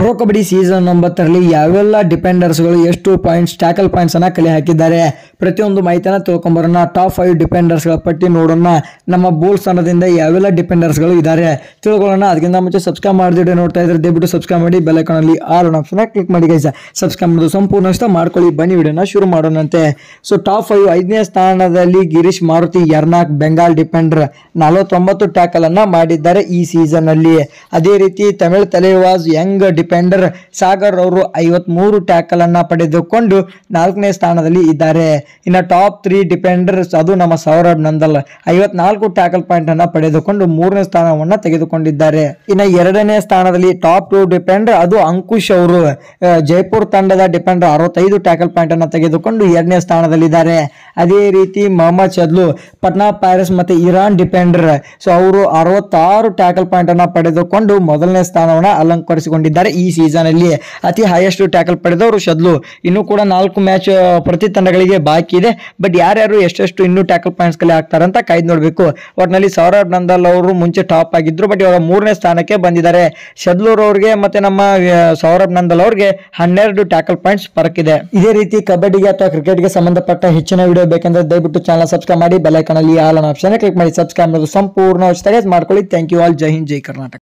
pro kabaddi season ಒಂಬತ್ತರಲ್ಲಿ ಯಾವೆಲ್ಲ ಡಿಪೆಂಡರ್ಸ್ಗಳು ಎಷ್ಟು ಪಾಯಿಂಟ್ಸ್ ಟ್ಯಾಕಲ್ ಪಾಯಿಂಟ್ಸ್ ಅನ್ನ ಕಲೆ ಹಾಕಿದ್ದಾರೆ ಪ್ರತಿಯೊಂದು ಮಾಹಿತಿಯನ್ನ ತಿಳ್ಕೊಂಬರೋಣ ಟಾಪ್ ಫೈವ್ ಡಿಪೆಂಡರ್ಸ್ಗಳ ಪಟ್ಟಿ ನೋಡೋಣ ನಮ್ಮ ಬೋಲ್ ಸ್ಥಾನದಿಂದ ಯಾವೆಲ್ಲ ಡಿಪೆಂಡರ್ಸ್ಗಳು ಇದ್ದಾರೆ ತಿಳ್ಕೊಳ್ಳೋಣ ಅದಕ್ಕಿಂತ ಮುಂಚೆ ಸಬ್ಸ್ಕ್ರೈಬ್ ಮಾಡಿದ್ರೆ ನೋಡ್ತಾ ಇದ್ರೆ ದಯವಿಟ್ಟು ಸಬ್ಸ್ಕ್ರೈಬ್ ಮಾಡಿ ಬೆಲ್ ಅಲ್ಲಿ ಆಲ್ ಆಪ್ಷನ್ ಕ್ಲಿಕ್ ಮಾಡಿ ಗೈಸ ಸಬ್ಸ್ಕ್ರೈಬ್ ಮಾಡೋದು ಸಂಪೂರ್ಣ ಇಷ್ಟ ಮಾಡ್ಕೊಳ್ಳಿ ಬನ್ನಿ ವಿಡಿಯೋನ ಶುರು ಮಾಡೋಣಂತೆ ಸೊ ಟಾಪ್ ಫೈವ್ ಐದನೇ ಸ್ಥಾನದಲ್ಲಿ ಗಿರೀಶ್ ಮಾರುತಿ ಯರ್ನಾಕ್ ಬೆಂಗಾಲ್ ಡಿಪೆಂಡರ್ ನಲವತ್ತೊಂಬತ್ತು ಟ್ಯಾಕಲ್ ಅನ್ನ ಮಾಡಿದ್ದಾರೆ ಈ ಸೀಸನ್ ಅಲ್ಲಿ ಅದೇ ರೀತಿ ತಮಿಳ್ ತಲೆವಾಜ್ ಯಂಗ್ ಡಿಪೆಂಡರ್ ಸಾಗರ್ ಅವರು ಐವತ್ಮೂರು ಟ್ಯಾಕಲ್ ಅನ್ನ ಪಡೆದುಕೊಂಡು ನಾಲ್ಕನೇ ಸ್ಥಾನದಲ್ಲಿ ಇದ್ದಾರೆ ಇನ್ನು ಟಾಪ್ ತ್ರೀ ಡಿಪೆಂಡರ್ಸ್ ಅದು ನಮ್ಮ ಸೌರಭ್ ನಂದಲ್ ಐವತ್ನಾಲ್ಕು ಟ್ಯಾಕಲ್ ಪಾಯಿಂಟ್ ಅನ್ನ ಪಡೆದುಕೊಂಡು ಮೂರನೇ ಸ್ಥಾನವನ್ನ ತೆಗೆದುಕೊಂಡಿದ್ದಾರೆ ಇನ್ನು ಎರಡನೇ ಸ್ಥಾನದಲ್ಲಿ ಟಾಪ್ ಟು ಡಿಪೆಂಡರ್ ಅದು ಅಂಕುಶ್ ಅವರು ಆ, ಜೈಪುರ್ ತಂಡದ ಡಿಪೆಂಡರ್ ಅರವತ್ತೈದು ಟ್ಯಾಕಲ್ ಪಾಯಿಂಟ್ ಅನ್ನ ತೆಗೆದುಕೊಂಡು ಎರಡನೇ ಸ್ಥಾನದಲ್ಲಿದ್ದಾರೆ ಅದೇ ರೀತಿ ಮೊಹಮ್ಮದ್ ಶದ್ಲು ಪಟ್ನಾ ಪ್ಯಾರಿಸ್ ಮತ್ತೆ ಇರಾನ್ ಡಿಪೆಂಡರ್ ಸೊ ಅವರು ಅರವತ್ತಾರು ಟ್ಯಾಕಲ್ ಪಾಯಿಂಟ್ ಅನ್ನ ಪಡೆದುಕೊಂಡು ಮೊದಲನೇ ಸ್ಥಾನವನ್ನ ಅಲಂಕರಿಸಿಕೊಂಡಿದ್ದಾರೆ ಈ ಸೀಸನ್ ಅಲ್ಲಿ ಅತಿ ಹೈಯೆಸ್ಟ್ ಟ್ಯಾಕಲ್ ಪಡೆದವರು ಶದ್ಲು ಇನ್ನೂ ಕೂಡ ನಾಲ್ಕು ಮ್ಯಾಚ್ ಪ್ರತಿ ತಂಡಗಳಿಗೆ ಬಾಕಿ ಇದೆ ಬಟ್ ಯಾರ್ಯಾರು ಎಷ್ಟೆಷ್ಟು ಇನ್ನೂ ಟ್ಯಾಕಲ್ ಪಾಯಿಂಟ್ಸ್ ಕಲೆ ಹಾಕ್ತಾರೆ ಅಂತ ಕಾಯ್ದು ನೋಡಬೇಕು ಒಟ್ನಲ್ಲಿ ಸೌರಭ್ ನಂದಲ್ ಅವರು ಮುಂಚೆ ಟಾಪ್ ಆಗಿದ್ರು ಬಟ್ ಇವಾಗ ಮೂರನೇ ಸ್ಥಾನಕ್ಕೆ ಬಂದಿದ್ದಾರೆ ಶದ್ಲೂರ್ ಅವ್ರಿಗೆ ಮತ್ತೆ ನಮ್ಮ ಆ, ಸೌರಭ್ ನಂದಲ್ ಅವ್ರಿಗೆ ಹನ್ನೆರಡು ಟ್ಯಾಕಲ್ ಪಾಯಿಂಟ್ಸ್ ಫರಕ್ ಇದೆ ಇದೇ ರೀತಿ ಕಬಡ್ಡಿಗೆ ಅಥವಾ ಕ್ರಿಕೆಟ್ಗೆ ಸಂಬಂಧಪಟ್ಟ ಹೆಚ್ಚಿನ ವಿಡಿಯೋ ಬೇಕಂದ್ರೆ ದಯವಿಟ್ಟು ಚಾನಲ್ ಸಬ್ಸ್ಕ್ರೈಬ್ ಮಾಡಿ ಬೆಲ್ ಐಕಾನ್ ಅಲ್ಲಿ ಆಲ್ ಆಪ್ಷನ್ ಕ್ಲಿಕ್ ಮಾಡಿ ಸಬ್ಸ್ಕ್ರೈಬ್ ಮಾಡೋದು ಸಂಪೂರ್ಣ ಉಚಿತ ಮಾಡ್ಕೊಳ್ಳಿ thank you all Jai Hind Jai Karnataka